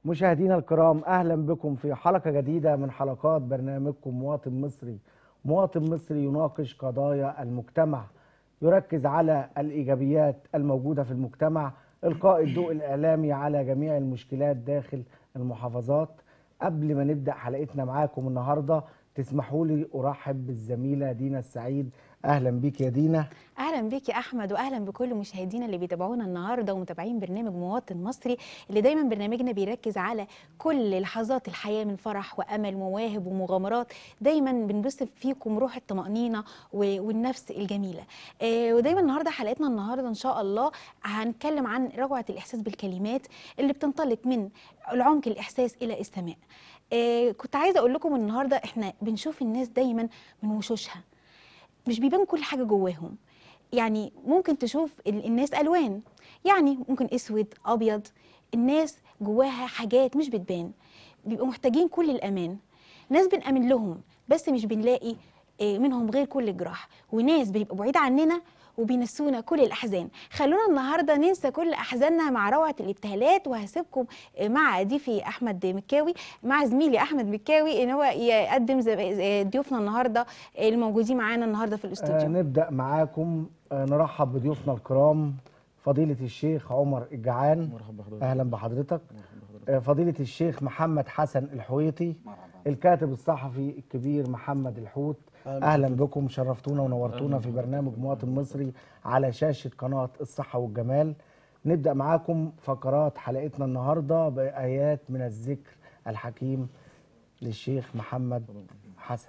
مشاهدينا الكرام اهلا بكم في حلقه جديده من حلقات برنامجكم مواطن مصري مواطن مصري يناقش قضايا المجتمع يركز على الايجابيات الموجوده في المجتمع القاء الضوء الاعلامي على جميع المشكلات داخل المحافظات قبل ما نبدا حلقتنا معاكم النهارده تسمحوا لي ارحب بالزميله دينا السعيد اهلا بيك يا دينا اهلا بيك يا احمد واهلا بكل مشاهدينا اللي بيتابعونا النهارده ومتابعين برنامج مواطن مصري اللي دايما برنامجنا بيركز على كل لحظات الحياه من فرح وامل ومواهب ومغامرات دايما بنبث فيكم روح الطمانينه و- والنفس الجميله آه ودايما النهارده حلقتنا النهارده ان شاء الله هنتكلم عن روعه الاحساس بالكلمات اللي بتنطلق من العمق الاحساس الى السماء آه كنت عايزه اقول لكم النهارده احنا بنشوف الناس دايما من وشوشها مش بيبان كل حاجه جواهم يعني ممكن تشوف ال- الناس الوان يعني ممكن اسود ابيض الناس جواها حاجات مش بتبان بيبقوا محتاجين كل الامان ناس بنأمن لهم بس مش بنلاقي آه، منهم غير كل الجراح وناس بيبقوا بعيد عننا وبينسونا كل الاحزان خلونا النهارده ننسى كل احزاننا مع روعه الابتهالات وهسيبكم آه، مع ضيفي احمد مكاوي مع زميلي احمد مكاوي ان هو يقدم زب- آه، ضيوفنا النهارده الموجودين معانا النهارده في آه الاستوديو نبدا معاكم آه نرحب بضيوفنا الكرام فضيله الشيخ عمر الجعان مرحبا بحضرتك اهلا بحضرتك مرحبا بحضرتك آه فضيله الشيخ محمد حسن الحويطي الكاتب الصحفي الكبير محمد الحوت أهلا اهلا بكم شرفتونا ونورتونا في برنامج مواطن مصري على شاشه قناه الصحه والجمال نبدا معاكم فقرات حلقتنا النهارده بايات من الذكر الحكيم للشيخ محمد حسن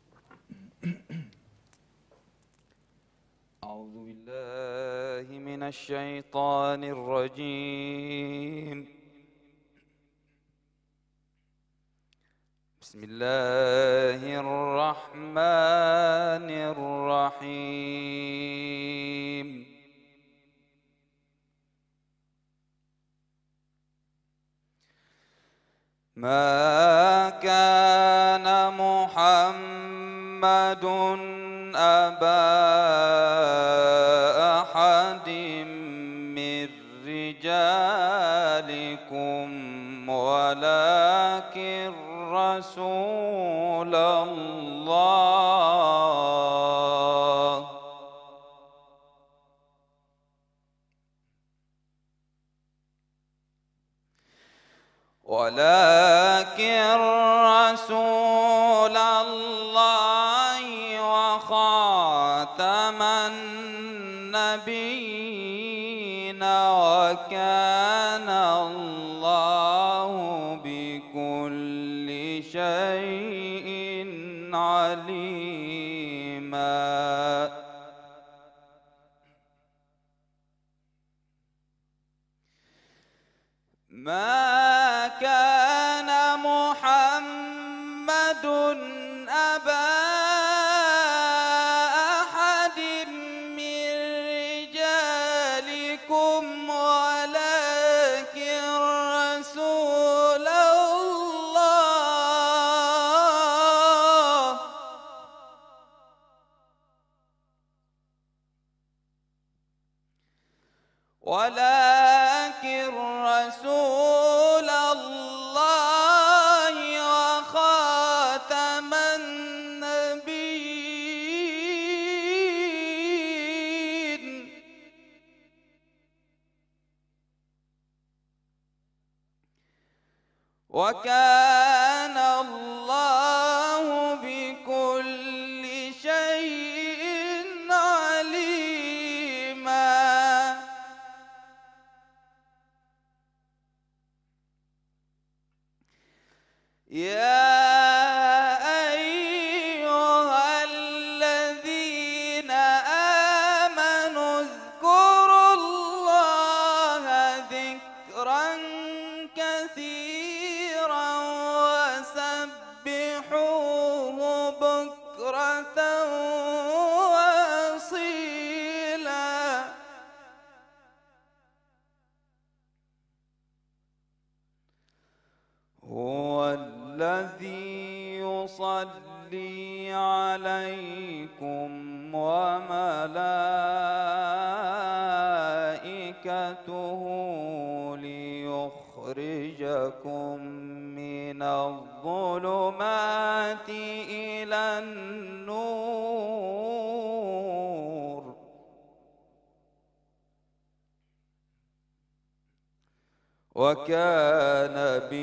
أعوذ بالله من الشيطان الرجيم بسم الله الرحمن الرحيم ما كان محمد أبا أحد من رجالكم ولكن رسول الله ولكن رسول الله وخاتم النبيين وكان الله بكل شيء عليما ما كان محمد أبا أحد من رجالكم ولكن رسول الله ولكن رسول الله وخاتم النبيين وكان الله بكل شيء عليما يا أيها الذين آمنوا اذكروا الله ذكرا كثيرا وسبحوه بكرة وأصيلا هو الذي يصلي عليكم وملائكته ليخرجكم يخرجكم من الظلمات إلى النور وكان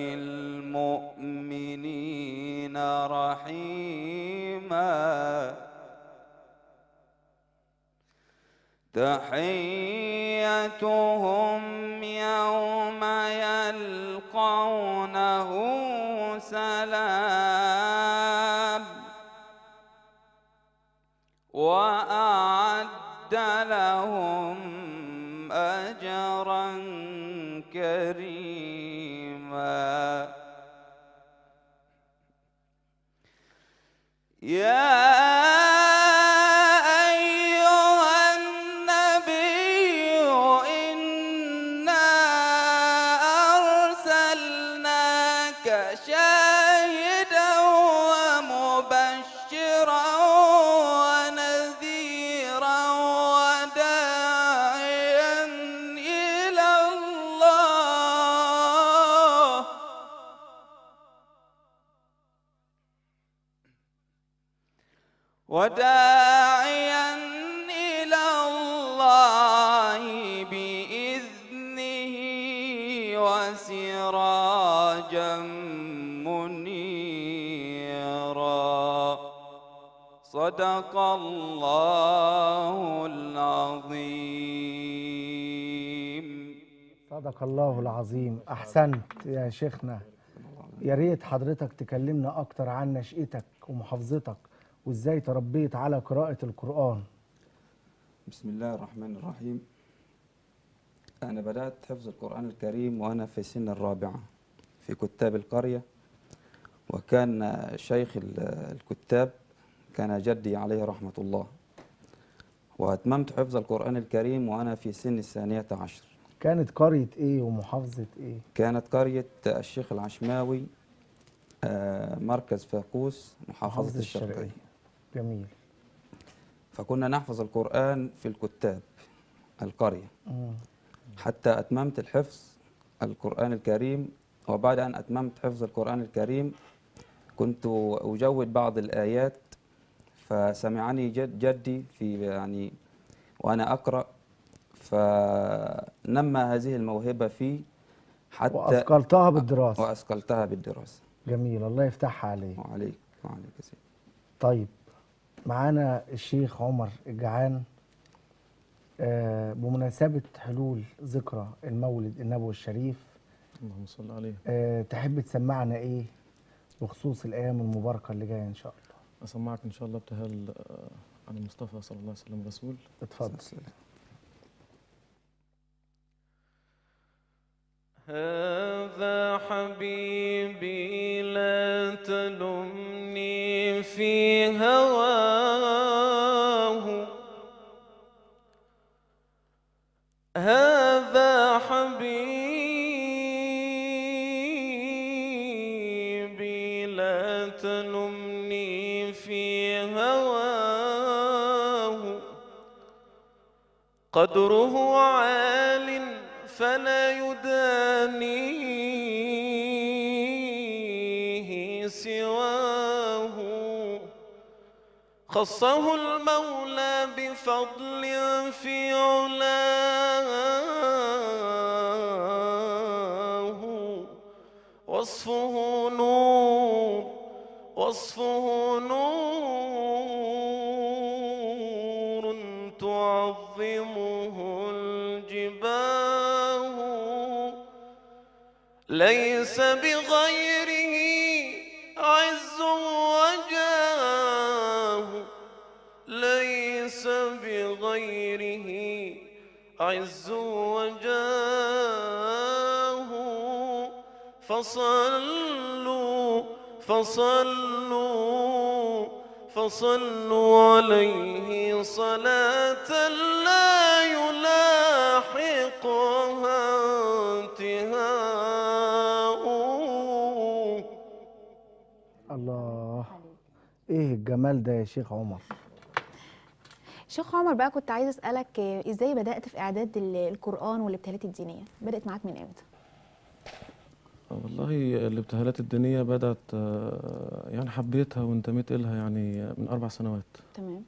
بالمؤمنين رحيما تحيتهم يوم يلقونه سلام وأعد لهم أجرا كريما يا أيها النبي إنا أرسلناك شاهدا ومبشرا ونذيرا وداعيا إلى الله وداعيا إلى الله بإذنه وسراجا منيرا صدق الله العظيم صدق الله العظيم احسنت يا شيخنا يا ريت حضرتك تكلمنا اكتر عن نشأتك ومحافظتك وازاي تربيت على قراءة القرآن بسم الله الرحمن الرحيم أنا بدأت حفظ القرآن الكريم وأنا في سن الرابعة في كتاب القرية وكان شيخ ال- الكتاب كان جدي عليه رحمة الله وأتممت حفظ القرآن الكريم وأنا في سن الثانية عشر كانت قرية ايه ومحافظة ايه كانت قرية الشيخ العشماوي آه، مركز فاقوس محافظة الشرقية جميل فكنا نحفظ القرآن في الكتاب القرية مم. حتى أتممت الحفظ القرآن الكريم وبعد أن أتممت حفظ القرآن الكريم كنت أجود بعض الآيات فسمعني جد جدي في يعني وأنا أقرأ فنمى هذه الموهبة في حتى واثقلتها بالدراسة وأثقلتها بالدراسة جميل الله يفتحها عليك وعليك وعليك يا سيدي طيب معانا الشيخ عمر الجعان آه، بمناسبة حلول ذكرى المولد النبوي الشريف اللهم صل عليه آه، تحب تسمعنا ايه بخصوص الايام المباركة اللي جاية ان شاء الله أسمعك إن شاء الله ابتهال آه، عن المصطفى صلى الله عليه وسلم رسول اتفضل هذا حبيبي لا تلمني في هواه هذا حبيبي لا تلمني في هواه قدره عال فلا يدانيه سواه خصه المولى بفضل في علاه وصفه نور وصفه نور تعظمه الجباه ليس بغيره عز وجاه ليس بغيره عز وجاه فصلوا فصلوا فصلوا عليه صلاة لا يلاحقها انتهاء الله ايه الجمال ده يا شيخ عمر شيخ عمر بقى كنت عايزه اسالك آه، ازاي بدات في اعداد ال- القران والابتهالات الدينيه بدات معاك من امتى والله الابتهالات الدينية بدأت آه، يعني حبيتها وانتميت إلها يعني من أربع سنوات تمام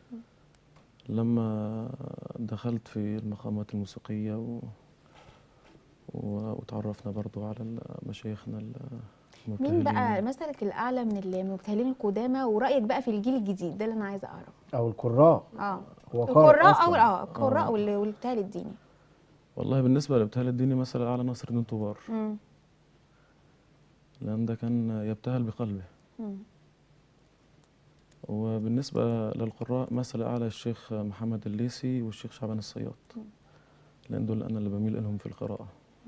لما دخلت في المقامات الموسيقية و... و... وتعرفنا برضو على ال- مشايخنا ال- مين المبتهلين بقى مثلك الاعلى من المبتهلين القدامى ورايك بقى في الجيل الجديد ده اللي انا عايزه اعرف او القراء اه هو قارئ القراء او أصلاً. اه القراء وال- والابتهال الديني والله بالنسبة للابتهال الديني مثل أعلى ناصر الدين طوبار مم. لأن ده كان يبتهل بقلبه مم. وبالنسبة للقراء مثل أعلى الشيخ محمد الليثي والشيخ شعبان الصياد لأن دول أنا اللي بميل إلهم في القراءة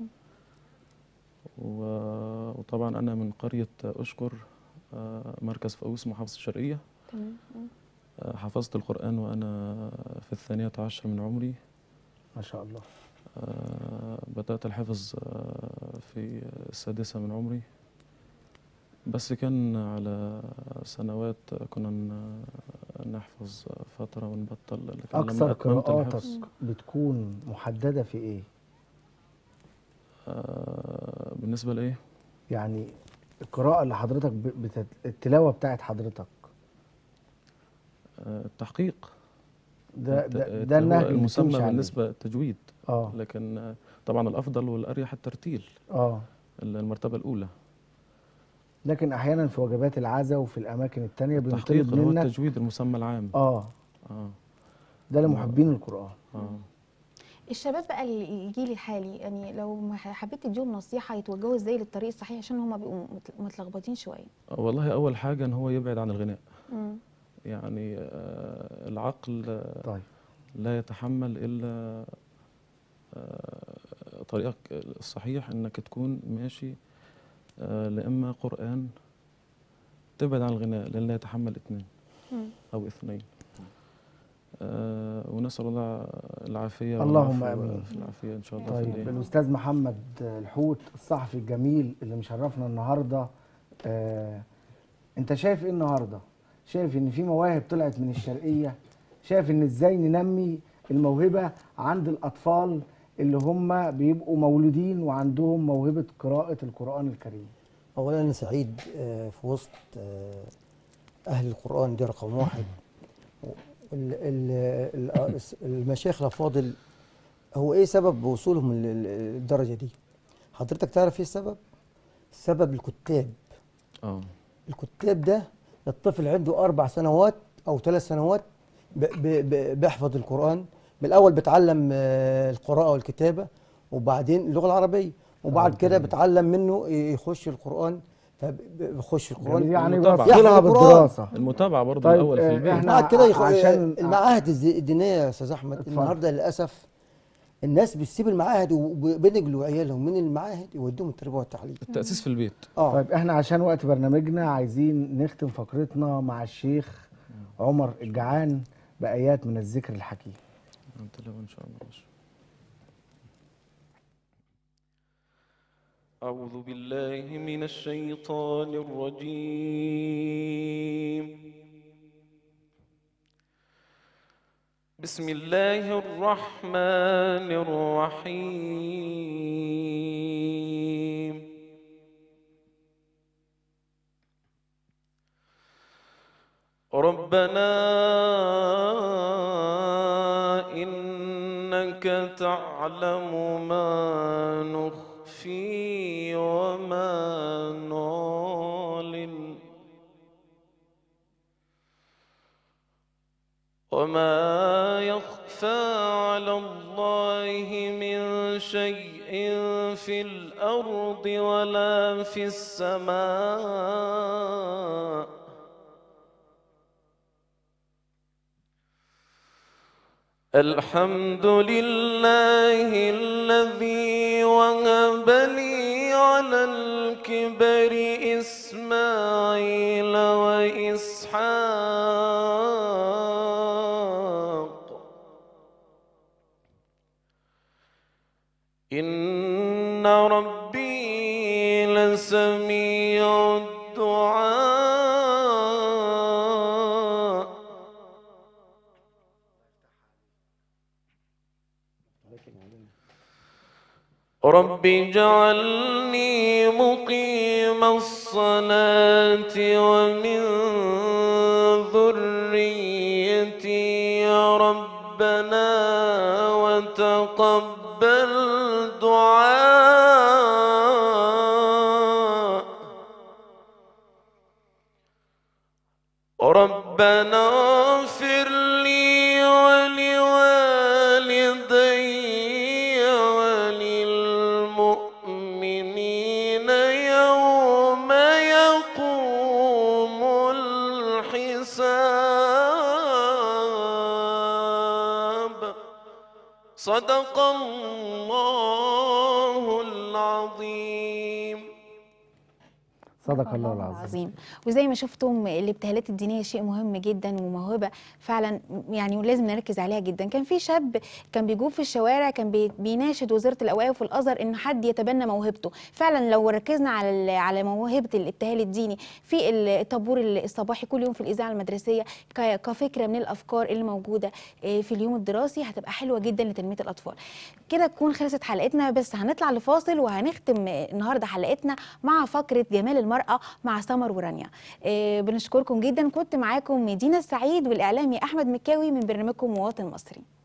و- وطبعا أنا من قرية أشكر آه، مركز فاوس محافظة الشرقية تمام مم. آه، حفظت القرآن وأنا في الثانية عشر من عمري ما شاء الله آه، بدأت الحفظ آه، في السادسة من عمري بس كان على سنوات كنا ن- نحفظ فترة ونبطل لكن لما اكثر أتممت قراءاتك الحفظ بتكون محدده في ايه آه، بالنسبة لإيه؟ يعني القراءه اللي حضرتك ب- بتت... التلاوه بتاعت حضرتك آه، التحقيق ده الت- ده, اللي ده هو النهج اللي المسمى بتمشي عليه. بالنسبة التجويد اه لكن آه، طبعا الأفضل والأريح الترتيل اه المرتبة الأولى لكن احيانا في وجبات العزاء وفي الاماكن التانية التحقيق بيطلب اللي هو منك التجويد المسمى العام اه اه ده لمحبين القران اه الشباب بقى ال- الجيل الحالي يعني لو ما ح- حبيت تديهم نصيحه يتوجهوا ازاي للطريق الصحيح عشان هم بيبقوا مت- متلخبطين شويه والله أول حاجة إن هو يبعد عن الغناء مم. يعني آه، العقل آه، طيب لا يتحمل إلا آه، طريقك الصحيح إنك تكون ماشي آه، لإما قرآن تبعد عن الغناء لأن لا يتحمل اثنين مم. أو اثنين آه، ونسأل الله العافية اللهم والعفو آمين. في العافية إن شاء الله في طيب الإيه. الاستاذ محمد الحوت الصحفي الجميل اللي مشرفنا النهارده آه انت شايف ايه النهارده شايف ان في مواهب طلعت من الشرقيه شايف ان ازاي ننمي الموهبه عند الاطفال اللي هم بيبقوا مولودين وعندهم موهبه قراءه القران الكريم اولا انا سعيد آه، في وسط آه، اهل القران دي رقم واحد ال- ال- ال- المشايخ الافاضل هو ايه سبب وصولهم لل- للدرجه دي حضرتك تعرف ايه السبب سبب الكتاب اه الكتاب ده الطفل عنده اربع سنوات او ثلاث سنوات ب- ب- ب- بيحفظ القران بالاول بيتعلم آه، القراءه والكتابه وبعدين اللغه العربيه وبعد آه، كده جميل. بيتعلم منه يخش القران فبيخش القران جميل، يعني المتابعة. بيوصلها يحفظ القرآن. بالدراسه المتابعة برضه طيب، الأول في آه، البيت إحنا بعد كده يخ... عشان- المعاهد الز- الدينيه يا استاذ احمد اتفضل. النهارده للاسف الناس بتسيب المعاهد وبينقلوا عيالهم من المعاهد يودوهم التربيه والتعليم التأسيس في البيت اه طيب احنا عشان وقت برنامجنا عايزين نختم فقرتنا مع الشيخ عمر الجعان بآيات من الذكر الحكيم أنت لو إن شاء الله ماشي. أعوذ بالله من الشيطان الرجيم بسم الله الرحمن الرحيم ربنا إنك تعلم ما نخفي وما نعلن وما يخفى على الله من شيء في الأرض ولا في السماء الحمد لله الذي وهب لي على الكبر إسماعيل وإسحاق إن ربي لسميع الدعاء رب اجعلني الصلاة ومن ذريتي يا ربنا وتقبل دعاء ربنا اغفر لي ولوالدي وللمؤمنين يوم يقوم الحساب صدق الله العظيم صدق الله العظيم وزي ما شفتم الابتهالات الدينيه شيء مهم جدا وموهبه فعلا يعني لازم نركز عليها جدا كان في شاب كان بيجوب في الشوارع كان بي- بيناشد وزاره الاوقاف والازهر ان حد يتبنى موهبته فعلا لو ركزنا على ال- على موهبه الابتهال الديني في الطابور الصباحي كل يوم في الاذاعه المدرسيه ك- كفكره من الافكار اللي موجوده آه، في اليوم الدراسي هتبقى حلوه جدا لتنميه الاطفال كده تكون خلصت حلقتنا بس هنطلع لفاصل وهنختم آه، النهارده حلقتنا مع فقره جمال المراه مع سمر ورانيا آه، بنشكركم جدا كنت معاكم مدينه السعيد والاعلامي احمد مكاوي من برنامجكم مواطن مصري